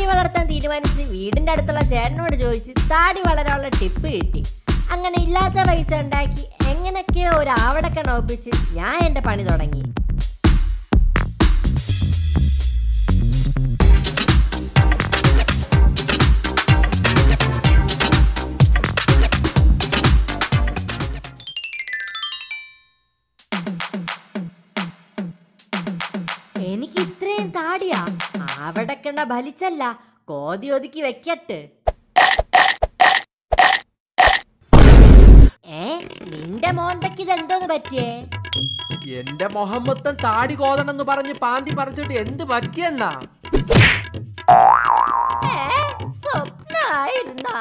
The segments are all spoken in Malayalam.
വളർത്താൻ തീരുമാനിച്ച് വീടിന്റെ അടുത്തുള്ള ചേട്ടനോട് ചോദിച്ച് താടി വളരാനുള്ള ടിപ്പ് കിട്ടി അങ്ങനെ ഇല്ലാത്ത പൈസ ഉണ്ടാക്കി എങ്ങനെയൊക്കെയോ ഒരു ആവടക്കണ ഒപ്പിച്ച് ഞാൻ എന്റെ പണി തുടങ്ങി എനിക്ക് ഇത്രയും താടിയാ ആവടക്കണ ഫലിച്ചല്ല കോതി ഒതുക്കി വെക്കട്ട് ഏ നിന്റെ മോന്തയ്ക്ക് ഇതെന്തോന്ന് പറ്റിയേ എന്റെ മൊഹം മൊത്തം താടി കോതണെന്ന് പറഞ്ഞ് പാന്തി പറിച്ചിട്ട് എന്ത് പറ്റിയെന്നാ ഏ സ്വപ്നായിരുന്നാ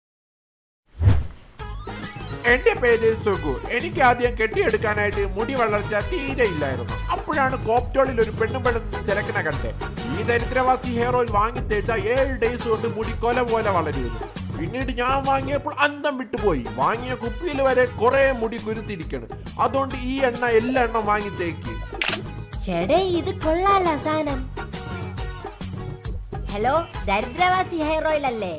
എന്റെ പേര് സുഗു എനിക്ക് ആദ്യം കെട്ടിയെടുക്കാനായിട്ട് മുടി വളർച്ച തീരെ ഇല്ലായിരുന്നു അപ്പോഴാണ് കോപ്റ്റോളിൽ ഒരു പെണ്ണുമ്പെണ്ണ ചെലക്കനെ കണ്ടേ ഈ ദരിദ്രവാസി ഹെയർ ഓയിൽ വാങ്ങി തേച്ച ഏഴ് ഡേയ്സ് കൊണ്ട് മുടി കൊല പോലെ വളരുന്നു പിന്നീട് ഞാൻ വാങ്ങിയപ്പോൾ അന്തം വിട്ടുപോയി വാങ്ങിയ കുപ്പിയിൽ വരെ കുറെ മുടി കുരുത്തിരിക്കണം അതുകൊണ്ട് ഈ എണ്ണ എല്ലാ എണ്ണം വാങ്ങി തേക്ക് ചേടേ ഇത് കൊള്ളാല സാധനം ഹലോ ദരിദ്രവാസി ഹെയർ ഓയിൽ അല്ലേ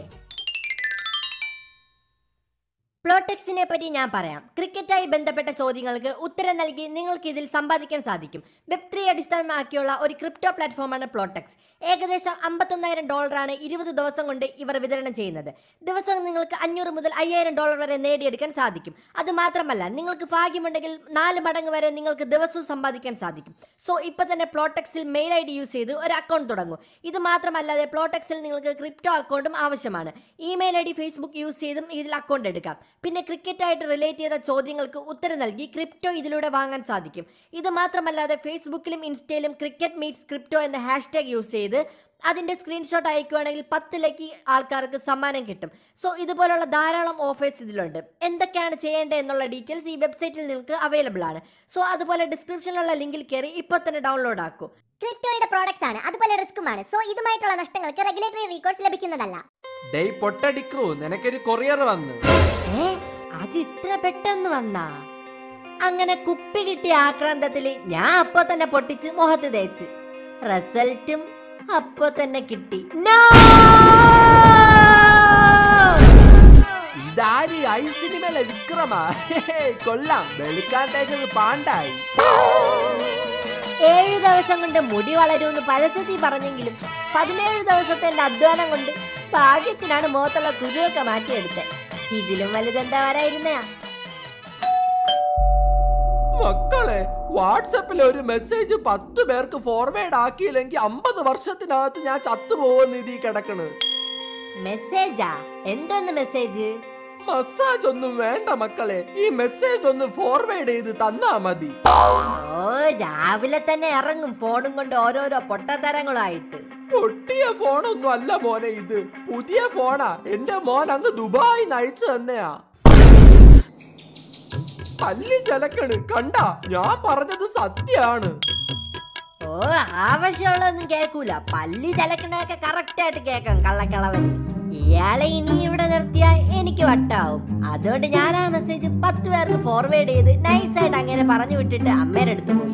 പ്ലോടെക്സിനെ പറ്റി ഞാൻ പറയാം ക്രിക്കറ്റായി ബന്ധപ്പെട്ട ചോദ്യങ്ങൾക്ക് ഉത്തരം നൽകി നിങ്ങൾക്ക് ഇതിൽ സമ്പാദിക്കാൻ സാധിക്കും വെബ് ത്രീ അടിസ്ഥാനമാക്കിയുള്ള ഒരു ക്രിപ്റ്റോ പ്ലാറ്റ്ഫോമാണ് പ്ലോടെക്സ് ഏകദേശം അമ്പത്തൊന്നായിരം ഡോളറാണ് ഇരുപത് ദിവസം കൊണ്ട് ഇവർ വിതരണം ചെയ്യുന്നത് ദിവസം നിങ്ങൾക്ക് അഞ്ഞൂറ് മുതൽ അയ്യായിരം ഡോളർ വരെ നേടിയെടുക്കാൻ സാധിക്കും അത് മാത്രമല്ല നിങ്ങൾക്ക് ഭാഗ്യമുണ്ടെങ്കിൽ നാല് മടങ്ങ് വരെ നിങ്ങൾക്ക് ദിവസവും സമ്പാദിക്കാൻ സാധിക്കും സോ ഇപ്പൊ തന്നെ പ്ലോടെക്സിൽ മെയിൽ ഐ ഡി യൂസ് ചെയ്ത് ഒരു അക്കൗണ്ട് തുടങ്ങും ഇത് മാത്രമല്ലാതെ പ്ലോടെക്സിൽ നിങ്ങൾക്ക് ക്രിപ്റ്റോ അക്കൗണ്ടും ആവശ്യമാണ് email I D Facebook use ചെയ്തും ഇതിൽ അക്കൗണ്ട് എടുക്കാം പിന്നെ ക്രിക്കറ്റായിട്ട് റിലേറ്റ് ചെയ്ത ചോദ്യങ്ങൾക്ക് ഉത്തരം നൽകി ക്രിപ്റ്റോ ഇതിലൂടെ വാങ്ങാൻ സാധിക്കും ഇത് മാത്രമല്ലാതെ ഫേസ്ബുക്കിലും ഇൻസ്റ്റയിലും ക്രിക്കറ്റ് മീറ്റ്സ് ക്രിപ്റ്റോ എന്ന ഹാഷ്ടാഗ് യൂസ് ചെയ്ത് അതിന്റെ സ്ക്രീൻഷോട്ട് അയക്കുകയാണെങ്കിൽ പത്ത് ലക്കി ആൾക്കാർക്ക് സമ്മാനം കിട്ടും സോ ഇതുപോലുള്ള ധാരാളം ഓഫേഴ്സ് ഇതിലുണ്ട് എന്തൊക്കെയാണ് ചെയ്യേണ്ടത് എന്നുള്ള ഡീറ്റെയിൽസ് ഈ വെബ്സൈറ്റിൽ നിങ്ങൾക്ക് അവൈലബിൾ ആണ് സോ അതുപോലെ ഡിസ്ക്രിപ്ഷനിലുള്ള ലിങ്കിൽ കയറി ഇപ്പോൾ തന്നെ ഡൗൺലോഡ് ആക്കൂ ക്രിപ്റ്റോയുടെ പ്രോഡക്ട്സ് ആണ് അതുപോലെ റിസ്ക്കുമാണ് സോ ഇതുമായിട്ടുള്ള നഷ്ടങ്ങൾക്ക് റെഗുലേറ്ററി റീകോഴ്സ് ലഭിക്കുന്നതല്ല ഡേയ് പൊട്ടടിക്രൂ നിനക്കൊരു കൊറിയർ വന്നു ഏ അത് ഇത്ര പെട്ടെന്ന് വന്നാ അങ്ങനെ കുപ്പി കിട്ടിയ ആക്രാന്തത്തില് ഞാൻ അപ്പൊ തന്നെ പൊട്ടിച്ച് മുഖത്ത് തേച്ച് റിസൾട്ടും അപ്പൊ തന്നെ കിട്ടി No! ഇതാര് ഐ സിനിമയിലെ വിക്രമാ കൊള്ളാം വെളുക്കാൻ തേച്ചത് പാണ്ടായി ഏഴ് ദിവസം കൊണ്ട് മുടി വളരുമെന്ന് പരസ്യത്തിൽ പറഞ്ഞെങ്കിലും പതിനേഴ് ദിവസത്തെ എന്റെ അധ്വാനം കൊണ്ട് ഭാഗ്യത്തിനാണ് മുഖത്തുള്ള കുരുവൊക്കെ മാറ്റിയെടുത്തത് ഇതിലും വലുതെന്താ വരായിരുന്നയാ മക്കളെ വാട്സപ്പിൽ ഒരു മെസ്സേജ് പത്ത് പേർക്ക് ഫോർവേഡ് ആക്കിയില്ലെങ്കിൽ അമ്പത് വർഷത്തിനകത്ത് ഞാൻ ചത്തുപോകുന്ന ഇതീ കിടക്കണ് മെസ്സേജാ എന്തോന്ന് മെസ്സേജ് മസാജ് ഒന്നും വേണ്ട മക്കളെ ഈ മെസ്സേജ് ഒന്ന് ഫോർവേഡ് ചെയ്ത് തന്നാ മതി ഓ രാവിലെ തന്നെ ഇറങ്ങും ഫോണും കൊണ്ട് ഓരോരോ പൊട്ടത്തരങ്ങളായിട്ട് പൊട്ടിയ ഫോണൊന്നും അല്ല മോനെ ഇത് പുതിയ ഫോണാ എന്റെ മോൻ അങ്ങ് ദുബായി നയിച്ചു തന്നെയാ പല്ലി ചെലക്കണ് കണ്ട ഞാൻ പറഞ്ഞത് സത്യാണ് ഓ ആവശ്യമുള്ളതൊന്നും കേൾക്കൂല പല്ലി ചലക്കണൊക്കെ കറക്റ്റ് ആയിട്ട് കേൾക്കാം കള്ളക്കളവന് ഇയാളെ ഇനി ഇവിടെ നിർത്തിയാ എനിക്ക് വട്ടാവും അതുകൊണ്ട് ഞാൻ ആ മെസ്സേജ് പത്ത് പേർക്ക് ഫോർവേഡ് ചെയ്ത് നൈസായിട്ട് അങ്ങനെ പറഞ്ഞു വിട്ടിട്ട് അമ്മേടെ അടുത്ത് പോയി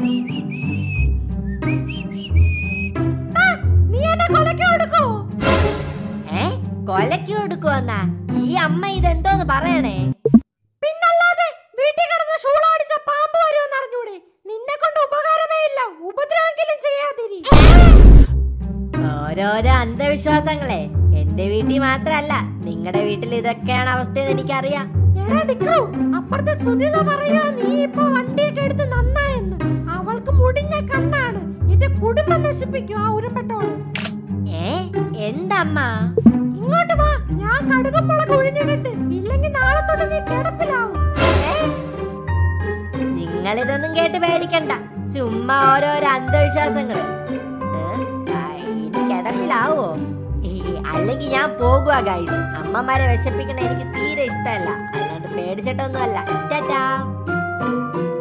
ഏ കൊലക്ക് കൊടുക്കുവന്നാ ഈ അമ്മ ഇതെന്തോന്ന് പറയണേ പിന്നല്ലാതെ വീട്ടിൽ കിടന്ന് ഷൂളാടിച്ച പാമ്പ് വരുമെന്ന് അറിഞ്ഞൂടെ നിന്നെ കൊണ്ട് ഉപകാരമേ ഇല്ല ഉപദ്രവെങ്കിലും ചെയ്യാതിരി ഓരോരോ അന്ധവിശ്വാസങ്ങളെ എന്റെ വീട്ടിൽ മാത്രല്ല നിങ്ങളുടെ വീട്ടിൽ ഇതൊക്കെയാണ് അവസ്ഥയെന്ന് എനിക്കറിയാം അപ്പുറത്തെ സുനിത പറയാ നീ ഇപ്പൊ വണ്ടിയൊക്കെ എടുത്ത് നന്നായെന്ന് അവൾക്ക് മുടിഞ്ഞ കണ്ണാണ് എന്റെ കുടുംബം നശിപ്പിക്കും ആ ഉരുമ്പെട്ടോള് ഏ എന്തമ്മ ഇങ്ങോട്ട് വാ ഞാൻ കടുകും മുളക് ഒഴിഞ്ഞിട്ട് ഇല്ലെങ്കിൽ നാളെ തൊട്ട് നീ കിടപ്പിലാവും നിങ്ങൾ ഇതൊന്നും കേട്ട് പേടിക്കണ്ട ചുമ്മാ ഓരോരോ അന്ധവിശ്വാസങ്ങള് ഏ? ആ, ഇനി കിടപ്പിലാവോ ഈ അല്ലെങ്കിൽ ഞാൻ പോകുക ഗൈസ് അമ്മമാരെ വിശപ്പിക്കണ എനിക്ക് തീരെ ഇഷ്ടമല്ല അല്ലാണ്ട് പേടിച്ചിട്ടൊന്നുമല്ല ടാറ്റാ